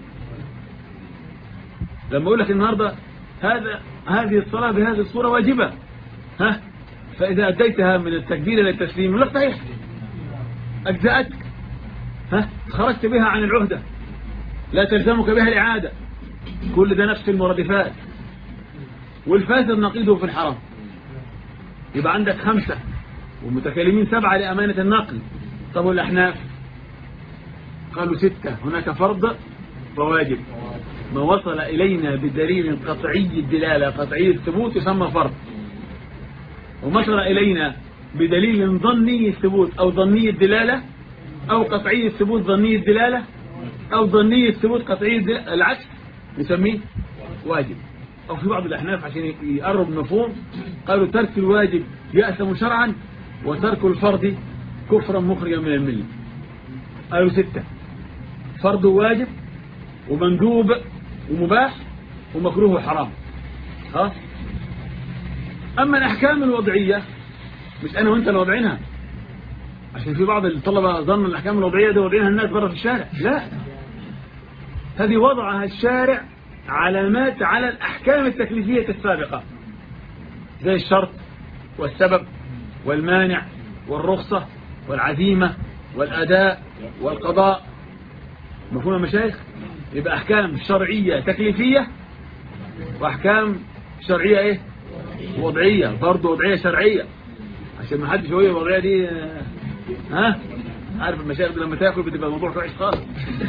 لما اقول لك النهاردة هذا هذه الصلاة بهذه الصورة واجبة ها فإذا أديتها من التكبير إلى التسليم لا صحيح أجزأتك ها خرجت بها عن العهدة لا تلزمك بها الإعادة كل ده نفس المرادفات والفاسد نقيده في الحرام يبقى عندك خمسة ومتكلمين سبعة لأمانة النقل طب والأحناف قالوا ستة هناك فرض وواجب ما وصل إلينا بدليل قطعي الدلالة قطعي الثبوت يسمى فرض وما وصل إلينا بدليل ظني الثبوت أو ظني الدلالة أو قطعية ثبوت ظنية دلالة أو ظنية ثبوت قطعية دلالة. العكس نسميه واجب أو في بعض الأحناف عشان يقرب مفهوم قالوا ترك الواجب يأثم شرعا وترك الفرض كفرا مخرجا من المله قالوا ستة فرض واجب ومندوب ومباح ومكروه وحرام ها أما الأحكام الوضعية مش أنا وأنت اللي وضعينها عشان في بعض الطلبة ظن الأحكام الوضعية دي وضعينها الناس برا في الشارع لا هذه وضعها الشارع علامات على الأحكام التكليفية السابقة زي الشرط والسبب والمانع والرخصة والعزيمة والأداء والقضاء مفهوم يا مشايخ يبقى أحكام شرعية تكليفية وأحكام شرعية إيه وضعية برضه وضعية شرعية عشان ما حدش يقول الوضعية دي آه، ها عارف المشايخ دي لما تاكل بتبقى الموضوع وحش خالص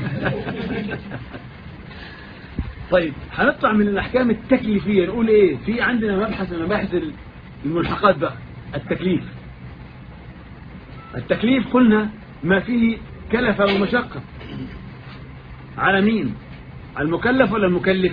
طيب هنطلع من الأحكام التكليفية نقول إيه في عندنا مبحث من مباحث الملحقات بقى التكليف التكليف قلنا ما فيه كلفة ومشقة على مين على المكلف ولا المكلف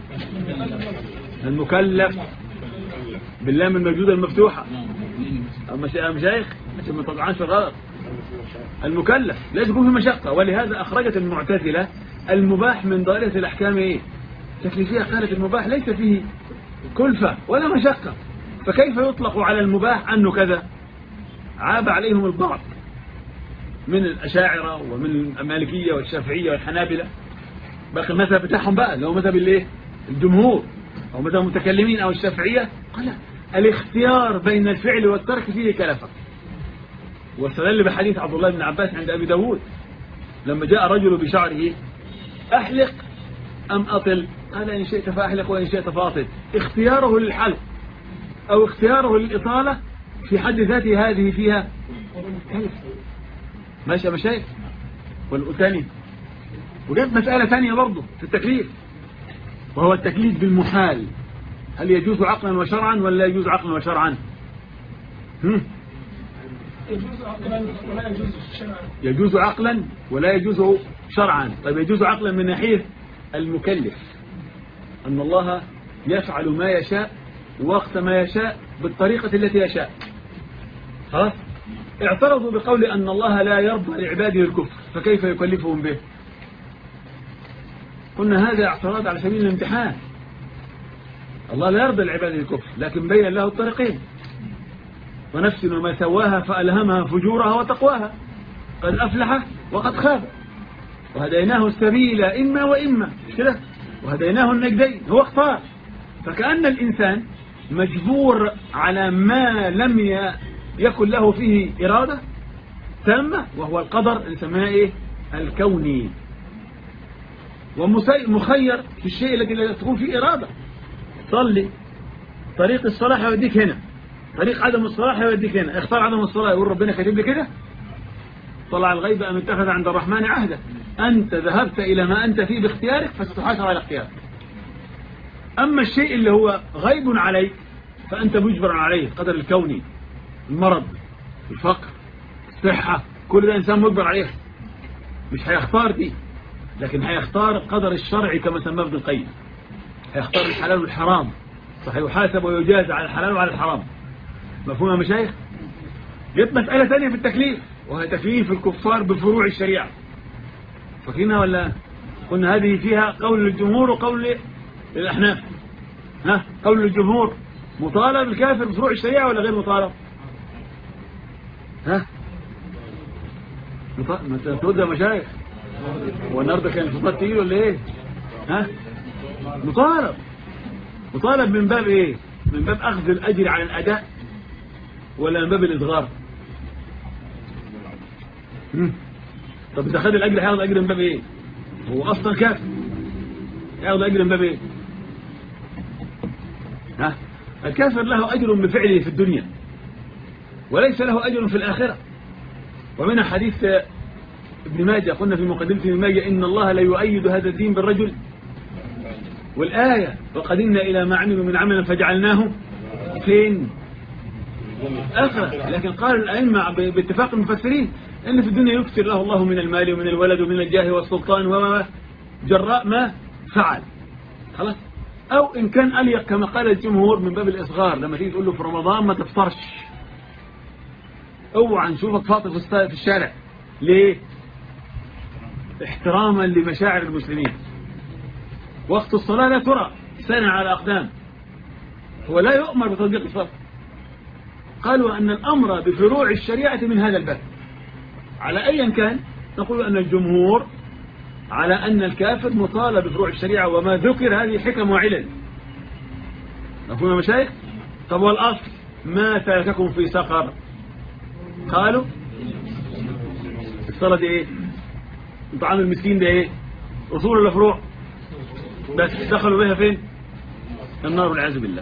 المكلف باللام الموجودة المفتوحة أما مشايخ عشان ما تطعنش الغلط المكلف لازم يكون في مشقة ولهذا أخرجت المعتزلة المباح من دائرة الأحكام إيه تكليفية قالت المباح ليس فيه كلفة ولا مشقة فكيف يطلق على المباح أنه كذا عاب عليهم البعض من الأشاعرة ومن المالكية والشافعية والحنابلة باقي المذهب بتاعهم بقى اللي هو مذهب الايه الجمهور أو مذهب المتكلمين أو الشافعية قال الاختيار بين الفعل والترك فيه كلفة واستدل بحديث عبد الله بن عباس عند أبي داود لما جاء رجل بشعره أحلق أم أطل قال إن شئت فأحلق وإن شئت فأطل اختياره للحلق أو اختياره للإطالة في حد ذاته هذه فيها كيف ماشي يا مشايخ والثاني وجد مسألة ثانية برضه في التكليف وهو التكليف بالمحال هل يجوز عقلا وشرعا ولا يجوز عقلا وشرعا هم؟ يجوز عقلا ولا يجوز شرعا طيب يجوز عقلا من ناحية المكلف أن الله يفعل ما يشاء وقت ما يشاء بالطريقة التي يشاء خلاص اعترضوا بقول أن الله لا يرضى لعباده الكفر فكيف يكلفهم به قلنا هذا اعتراض على سبيل الامتحان الله لا يرضى لعباده الكفر لكن بين له الطريقين ونفس وما سواها فألهمها فجورها وتقواها قد أفلح وقد خاب وهديناه السبيل إما وإما كده وهديناه النجدين هو اختار فكأن الإنسان مجبور على ما لم يكن له فيه إرادة تامة وهو القدر نسميها إيه الكوني ومخير في الشيء الذي لا تكون فيه إرادة صلي طريق الصلاح يوديك هنا طريق عدم الصلاح يوديك هنا اختار عدم الصلاح يقول ربنا كاتب لي كده طلع الغيب أم اتخذ عند الرحمن عهدا أنت ذهبت إلى ما أنت فيه باختيارك فستحاسب على اختيارك أما الشيء اللي هو غيب عليك فأنت مجبر عليه قدر الكوني المرض الفقر الصحة كل ده إنسان مجبر عليه مش هيختار دي لكن هيختار قدر الشرع كما سماه ابن القيم هيختار الحلال والحرام فهيحاسب ويجاز على الحلال وعلى الحرام مفهوم يا مشايخ جت مسألة ثانية في التكليف وهي تكليف الكفار بفروع الشريعة فاكرينها ولا قلنا هذه فيها قول الجمهور وقول الأحناف ها قول الجمهور مطالب الكافر بفروع الشريعة ولا غير مطالب ها ما تقول يا مشايخ هو النهارده كان الفطار تقيل ولا ايه ها مطالب مطالب من باب ايه من باب اخذ الاجر على الاداء ولا من باب الاصغار طب اذا خد الاجر هياخد اجر من باب ايه هو اصلا كافر هياخد اجر من باب ايه ها الكافر له اجر بفعله في الدنيا وليس له اجر في الاخره ومن حديث ابن ماجه قلنا في مقدمة ابن ماجه إن الله لا يؤيد هذا الدين بالرجل والآية وقدمنا إلى ما عملوا من عمل فجعلناه فين آخرة لكن قال الأئمة باتفاق المفسرين إن في الدنيا يكثر له الله من المال ومن الولد ومن الجاه والسلطان وما جراء ما فعل خلاص أو إن كان أليق كما قال الجمهور من باب الإصغار لما تيجي تقول له في رمضان ما تفطرش اوعى نشوفك فاطر في الشارع ليه احتراما لمشاعر المسلمين وقت الصلاة لا ترى سنة على أقدام هو لا يؤمر بتطبيق الصلاة قالوا أن الأمر بفروع الشريعة من هذا الباب على أيا كان نقول أن الجمهور على أن الكافر مطالب بفروع الشريعة وما ذكر هذه حكم وعلل مفهوم يا مشايخ طب والأصل ما ترككم في سقر قالوا الصلاة دي ايه طعام المسكين ده ايه اصول ولا فروع بس دخلوا بها فين النار والعياذ بالله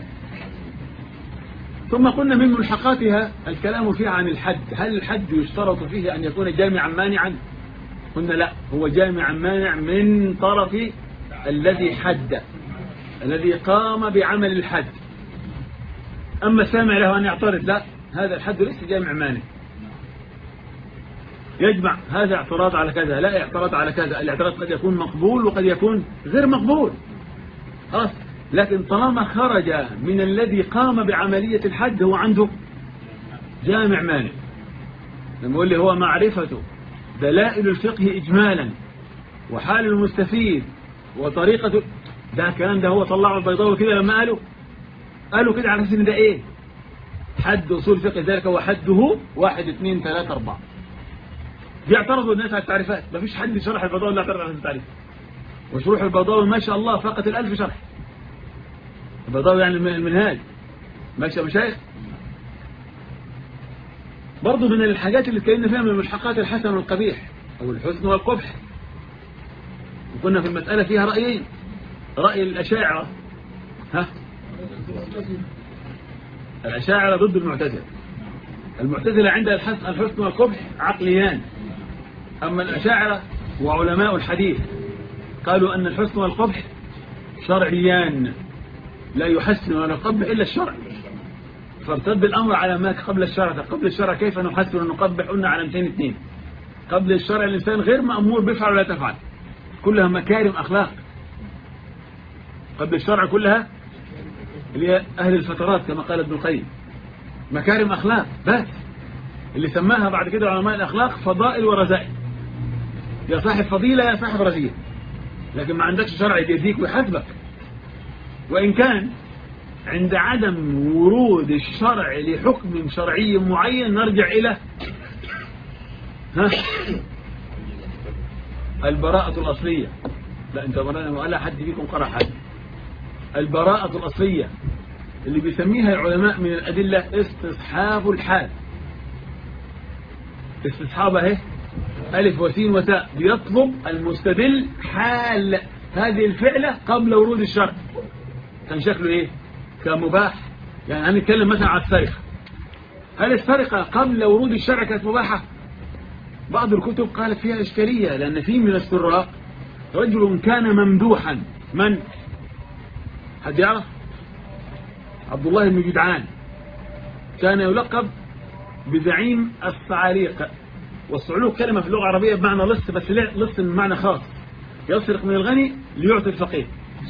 ثم قلنا من ملحقاتها الكلام فيها عن الحد هل الحد يشترط فيه أن يكون جامعا مانعا قلنا لا هو جامعا مانع من طرف الذي حد الذي قام بعمل الحد أما سامع له أن يعترض لا هذا الحد ليس جامع مانع يجمع هذا اعتراض على كذا لا اعتراض على كذا الاعتراض قد يكون مقبول وقد يكون غير مقبول خلاص لكن طالما خرج من الذي قام بعملية الحد هو عنده جامع مانع لما يقول لي هو معرفة دلائل الفقه إجمالا وحال المستفيد وطريقة ده الكلام ده هو طلعه البيضاوي كده لما قالوا قالوا كده على اساس ان ده ايه حد أصول فقه ذلك هو حده واحد اثنين ثلاثة أربعة بيعترضوا الناس على التعريفات ما فيش حد شرح البيضاوي اللي اعترض على التعريف وشروح البيضاوي ما شاء الله فقط الألف شرح البيضاوي يعني المنهاج ماشي يا مشايخ برضه من الحاجات اللي اتكلمنا فيها من ملحقات الحسن والقبيح أو الحسن والقبح وكنا في المسألة فيها رأيين رأي الأشاعرة ها الأشاعرة ضد المعتزلة المعتزلة عندها الحسن والقبح عقليان أما الأشاعرة وعلماء الحديث قالوا أن الحسن والقبح شرعيان لا يحسن ولا يقبح إلا الشرع فارتد الأمر على ما قبل الشرع قبل الشرع كيف نحسن ونقبح قلنا على 202 قبل الشرع الإنسان غير مأمور بفعل ولا تفعل كلها مكارم أخلاق قبل الشرع كلها اللي هي أهل الفترات كما قال ابن القيم مكارم أخلاق بس اللي سماها بعد كده علماء الأخلاق فضائل ورذائل يا صاحب فضيلة يا صاحب رذيلة لكن ما عندكش شرع يديك ويحاسبك وإن كان عند عدم ورود الشرع لحكم شرعي معين نرجع إلى ها البراءة الأصلية لا انت ولا حد فيكم قرأ حد البراءة الأصلية اللي بيسميها العلماء من الأدلة استصحاب الحال استصحاب اهي ألف وسين وتاء بيطلب المستدل حال هذه الفعلة قبل ورود الشرع كان شكله ايه كمباح يعني هنتكلم مثلا على السرقة هل السرقة قبل ورود الشرع كانت مباحة بعض الكتب قالت فيها إشكالية لأن في من السراق رجل كان ممدوحا من حد يعرف عبد الله بن جدعان كان يلقب بزعيم الصعاليق والصعلوق كلمة في اللغة العربية بمعنى لص بس لص من معنى خاص يسرق من الغني ليعطي الفقير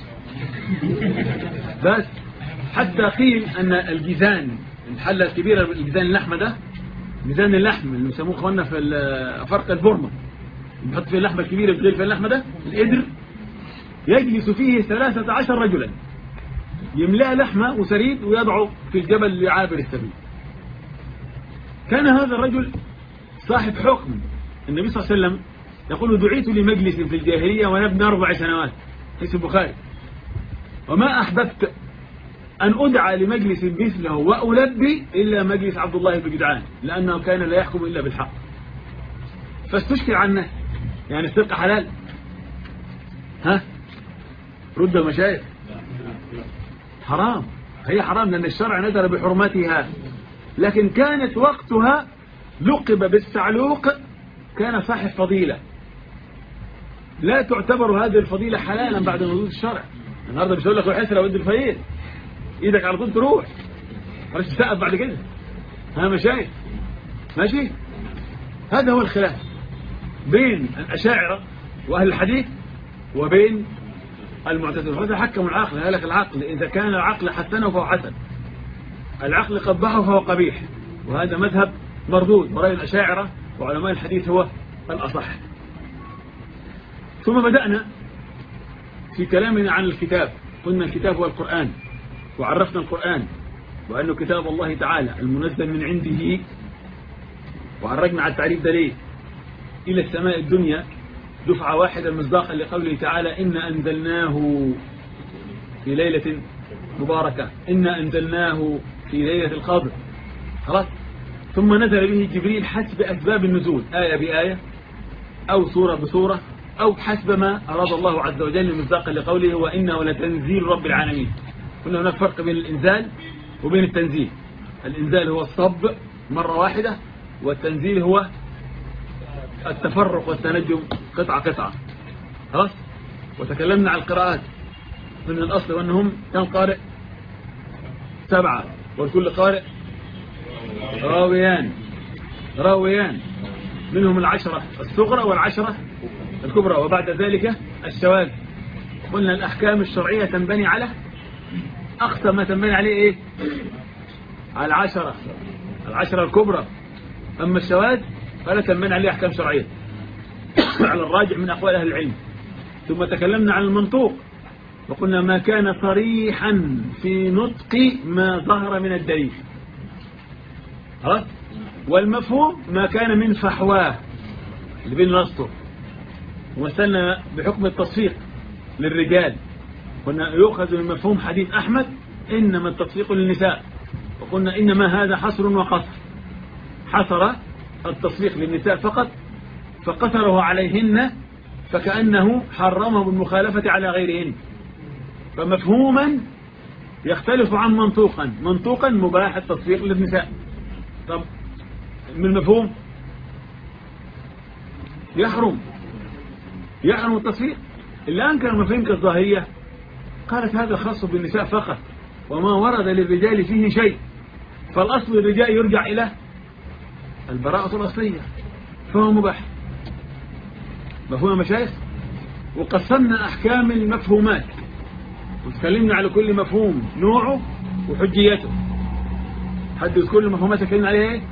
بس حتى قيل أن الجيزان الحلة الكبيرة الجيزان اللحمة ده ميزان اللحم اللي يسموه اخواننا في فرق البرمة بيحط فيه اللحمة الكبيرة بيغير فيه اللحمة ده القدر يجلس فيه ثلاثة عشر رجلا يملأ لحمة وسريد ويضعه في الجبل لعابر السبيل كان هذا الرجل صاحب حكم النبي صلى الله عليه وسلم يقول دعيت لمجلس في الجاهلية وانا ابن أربع سنوات حيث البخاري وما أحببت أن أدعى لمجلس مثله وألبي إلا مجلس عبد الله بن جدعان لأنه كان لا يحكم إلا بالحق فاستشكل عنه يعني السرقة حلال ها رد المشايخ حرام هي حرام لأن الشرع نزل بحرمتها لكن كانت وقتها لقب بالسعلوق كان صاحب فضيلة لا تعتبر هذه الفضيلة حلالا بعد وجود الشرع النهاردة مش هقول لك روح اسرع ود الفقير ايدك على طول تروح مالكش تسقف بعد كده ها مشايخ ماشي هذا هو الخلاف بين الأشاعرة وأهل الحديث وبين المعتزلة هذا حكم العقل قال لك العقل إذا كان العقل حسنه فهو حسن العقل قبحه فهو قبيح وهذا مذهب مردود ورأي الأشاعرة وعلماء الحديث هو الأصح ثم بدأنا في كلامنا عن الكتاب قلنا الكتاب هو القرآن وعرفنا القرآن وأنه كتاب الله تعالى المنزل من عنده وعرجنا على التعريف ده ليه إلى السماء الدنيا دفعة واحدة مصداقا لقوله تعالى إن أنزلناه في ليلة مباركة إن أنزلناه في ليلة القدر خلاص ثم نزل به جبريل حسب أسباب النزول آية بآية أو سورة بسورة أو حسب ما أراد الله عز وجل مصداقا لقوله وإنه لتنزيل رب العالمين قلنا هناك فرق بين الإنزال وبين التنزيل الإنزال هو الصب مرة واحدة والتنزيل هو التفرق والتنجم قطعة قطعة خلاص وتكلمنا عن القراءات من الأصل وأنهم كم قارئ سبعة والكل قارئ راويان راويان منهم العشرة الصغرى والعشرة الكبرى وبعد ذلك الشواذ قلنا الأحكام الشرعية تنبني على أقصى ما تنبني عليه إيه على العشرة العشرة الكبرى أما الشواذ فلا تنبني عليه أحكام شرعية على الراجع من أقوال أهل العلم ثم تكلمنا عن المنطوق وقلنا ما كان صريحا في نطق ما ظهر من الدليل خلاص والمفهوم ما كان من فحواه اللي بين الأسطر ومثلنا بحكم التصفيق للرجال قلنا يؤخذ من مفهوم حديث أحمد إنما التصفيق للنساء وقلنا إنما هذا حصر وقصر حصر التصفيق للنساء فقط فقصره عليهن فكأنه حرمه بالمخالفة على غيرهن فمفهوما يختلف عن منطوقا منطوقا مباح التصفيق للنساء طب من المفهوم يحرم يحرم التصفيق اللي أنكر المفاهيم كالظاهرية قالت هذا خاص بالنساء فقط وما ورد للرجال فيه شيء فالأصل الرجال يرجع إلى البراءة الأصلية فهو مباح مفهوم مشايخ وقسمنا أحكام المفهومات وتكلمنا على كل مفهوم نوعه وحجيته حد يذكر لي المفهومات تكلمنا عليها ايه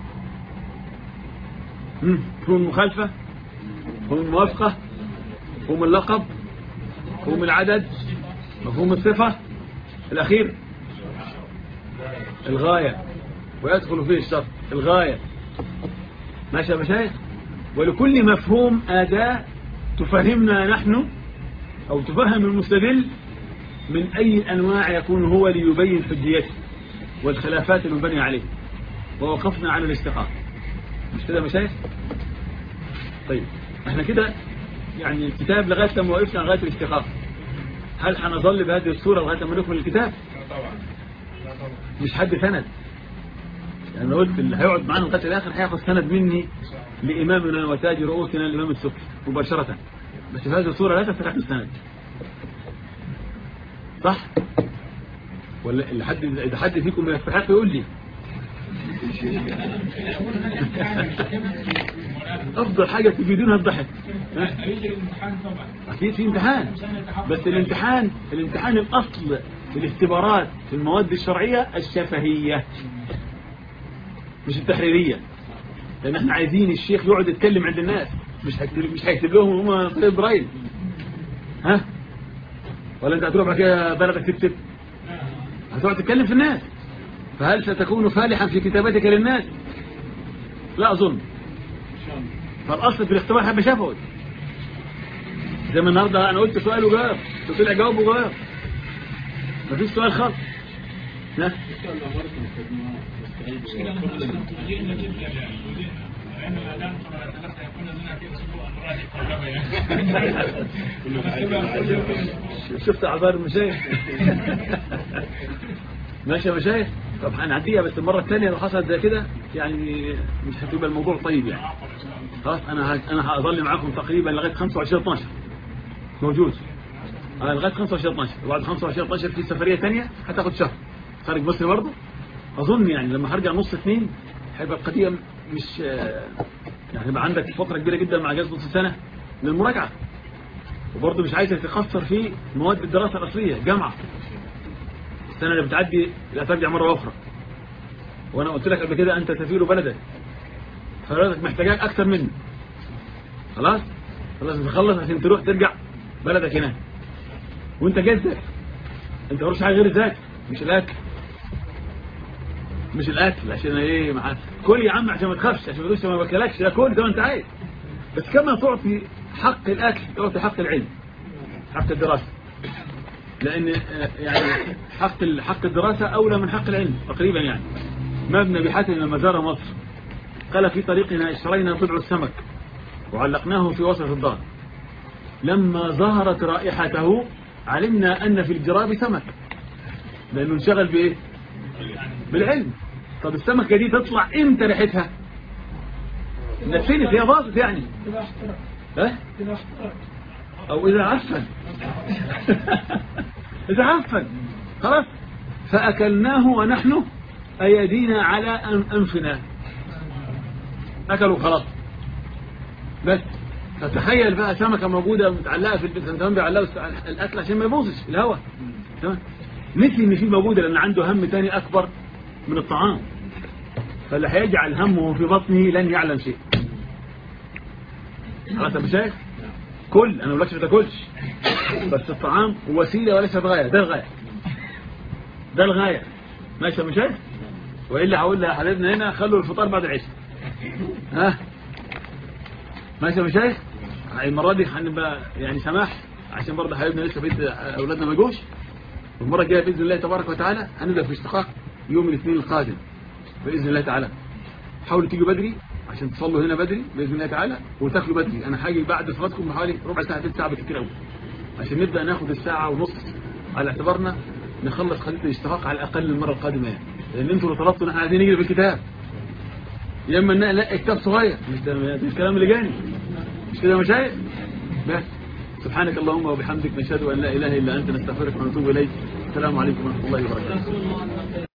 مفهوم المخالفة مفهوم الموافقة مفهوم اللقب مفهوم العدد مفهوم الصفة الأخير الغاية ويدخل فيه الشرط الغاية ماشي يا مشايخ ولكل مفهوم أداة تفهمنا نحن أو تفهم المستدل من أي أنواع يكون هو ليبين حجيته والخلافات المبنية عليه ووقفنا على الاستقامة مش كده مشايخ طيب احنا كده يعني الكتاب لغاية لما وقفنا لغاية الاستقامة هل هنظل بهذه الصورة لغاية لما نكمل الكتاب مش حد سند يعني أنا قلت اللي هيقعد معانا لغاية الآخر هياخد سند مني لإمامنا وتاج رؤوسنا الإمام السكي مباشرة بس في هذه الصورة لا تستحق السند صح ولا اللي حد إذا حد فيكم يستحق يقول لي أفضل حاجة تجدونها الضحك أكيد في امتحان بس الامتحان الامتحان الأصل في الاختبارات في المواد الشرعية الشفهية مش التحريرية لأن احنا عايزين الشيخ يقعد يتكلم عند الناس مش هيكتب مش هيكتب لهم هم طيب برايل ها ولا انت هتروح بعد كده بلدك تكتب هتقعد تتكلم في الناس فهل ستكون فالحا في كتابتك للناس لا أظن فالأصل في الاختبار حب شفوي زي ما النهاردة أنا قلت سؤال وجواب طلع جواب وجواب مفيش سؤال خالص ها شفت عبار المشايخ ماشي يا مشايخ طب هنعديها بس المرة الثانية لو حصلت زي كده يعني مش هتبقى الموضوع طيب يعني خلاص انا ه... انا هظل معاكم تقريبا لغاية 25 12 موجود انا لغاية 25 12 وبعد 25 12 في سفرية ثانية هتاخد شهر خارج مصر برضه اظن يعني لما هرجع نص اثنين هيبقى القضية مش هيبقى عندك فترة كبيرة جدا مع جهاز نص سنة للمراجعة وبرضه مش عايزك تخسر في مواد الدراسة الأصلية جامعة السنة اللي بتعدي لا ترجع مرة أخرى وأنا قلت لك قبل كده أنت تفير بلدك فبلدك محتاجاك أكثر مني خلاص خلاص تخلص عشان تروح ترجع بلدك هناك وانت جدك انت مالوش حاجه غير ذاك مش الاكل مش الاكل عشان ايه مع كل يا عم عشان ما تخافش عشان ما تقولش ما باكلكش لا كل زي ما انت عايز بس كما تعطي حق الاكل تعطي حق العلم حق الدراسه لان آه، يعني حق ال- حق الدراسه اولى من حق العلم تقريبا يعني مبنى بحاتم لما زار مصر قال في طريقنا اشترينا بضع السمك وعلقناه في وسط الدار لما ظهرت رائحته علمنا أن في الجراب سمك لأنه انشغل بإيه بالعلم طب السمكة دي تطلع امتى ريحتها نفسيني هي باظت يعني ها أو إذا عفن إذا عفن خلاص فأكلناه ونحن أيدينا على أن- أنفنا أكلوا خلاص بس فتخيل بقى سمكة موجودة متعلقة في البيت تمام بيعلقوا الس- الأكل عشان ما يبوظش الهواء تمام نسي إن في موجودة لأن عنده هم تاني أكبر من الطعام فاللي هيجعل همه في بطنه لن يعلم شيء خلاص يا شايف كل أنا ما بقولكش ما تاكلش بس الطعام وسيلة وليس غاية ده الغاية ده الغاية ماشي يا شايف وإلا هقول لحبيبنا هنا خلوا الفطار بعد العشاء ها ماشي يا مشايخ المرة دي هنبقى يعني سماح عشان برضه حبيبنا لسه بيت أولادنا ما جوش والمرة الجاية بإذن الله تبارك وتعالى هنبدأ في اشتقاق يوم الاثنين القادم بإذن الله تعالى حاولوا تيجوا بدري عشان تصلوا هنا بدري بإذن الله تعالى وتاكلوا بدري أنا هاجي بعد صلاتكم بحوالي ربع ساعة ثلث ساعة بالكثير قوي عشان نبدأ ناخد الساعة ونص على اعتبارنا نخلص قضية الاشتقاق على الأقل المرة القادمة يعني لأن أنتوا اللي طلبتوا إن احنا عايزين نجري بالكتاب يا اما نلاقي كتاب صغير مش ده ده الكلام اللي جاني مش كده يا مشايخ بس سبحانك اللهم وبحمدك نشهد ان لا اله الا انت نستغفرك ونتوب اليك السلام عليكم ورحمه الله وبركاته